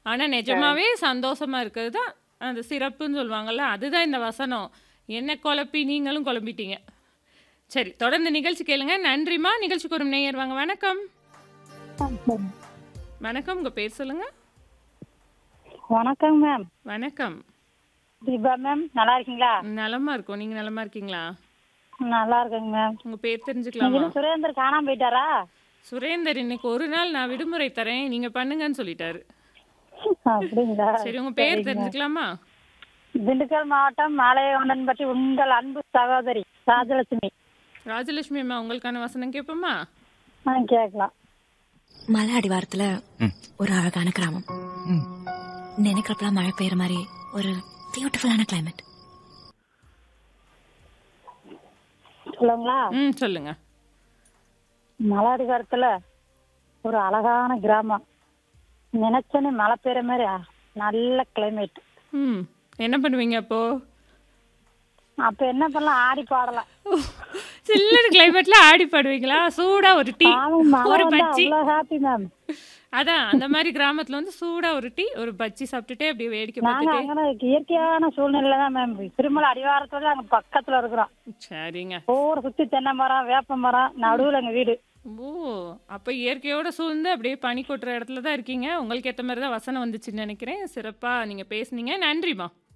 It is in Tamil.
ஆனா நிஜமாவே சந்தோஷமா இருக்கிறது தான் அந்த சிறப்புன்னு சொல்லுவாங்கல்ல அதுதான் இந்த வசனம் என்ன குழப்பி நீங்களும் குழம்பிட்டீங்க சரி தொடர்ந்து நிகழ்ச்சி கேளுங்க நன்றிம்மா நிகழ்ச்சிக்கு ஒரு நேயர் வாங்க வணக்கம் வணக்கம் உங்க பேர் சொல்லுங்க வணக்கம் மேம் வணக்கம் தீபா மேம் நல்லா இருக்கீங்களா நலமா இருக்கோம் நீங்க நலமா இருக்கீங்களா நல்லா இருக்கேங்க மேம் உங்க பேர் நீங்க தெரிஞ்சுக்கலாமா இன்னும் சுரேந்தர் காணாம போயிட்டாரா சுரேந்தர் இன்னைக்கு ஒரு நாள் நான் விடுமுறை தரேன் நீங்க பண்ணுங்கன்னு சொல்லிட்டாரு அப்படிங்களா சரி உங்க பேர் தெரிஞ்சுக்கலாமா திண்டுக்கல் மாவட்டம் மாலையகவுண்டன் பற்றி உங்கள் அன்பு சகோதரி ராஜலட்சுமி ராஜலட்சுமி அம்மா உங்களுக்கான வசனம் கேட்போமா ஆ கேட்கலாம் மலை அடிவாரத்துல ஒரு அழகான கிராமம் நினைக்கிறப்பலாம் மழை பெய்யற மாதிரி ஒரு பியூட்டிஃபுல்லான கிளைமேட் சொல்லுங்களா ம் சொல்லுங்க மலாடிவாரத்துல ஒரு அழகான கிராமம் நினைச்சனே மழை பெய்யுற மாதிரி அ- நல்ல கிளைமேட் ம் என்ன பண்ணுவீங்க அப்போ அப்ப என்ன பண்ணலாம் ஆடி பாடலாம் சில்லர் கிளைமேட்ல ஆடி பாடுவீங்களா சூடா ஒரு டீ ஆமாம் மழை ஒரு வந்து பஜ்ஜி அவ்வளவு ஹாப்பி மேம் அதான் அந்த மாதிரி கிராமத்துல வந்து சூடா ஒரு டீ ஒரு பஜ்ஜி சாப்பிட்டுட்டே அப்படியே வேடிக்கை நாங்க பார்த்துட்டே அங்கே இயற்கையான சூழ்நிலை தான் மேம் திருமலை அடிவாரத்துல அங்க பக்கத்துல இருக்கிறோம் சரிங்க ஊர் சுத்தி தென்னை மரம் வேப்ப மரம் நடுவுல எங்க வீடு ஓ அப்ப இயற்கையோட சூழ்ந்து அப்படியே பனி கொட்டுற இடத்துல தான் இருக்கீங்க உங்களுக்கு ஏத்த மாதிரி தான் வசனம் வந்துச்சுன்னு நினைக்கிறேன் சிறப்பா நீங்க பேசுனீங்க நன்றிமா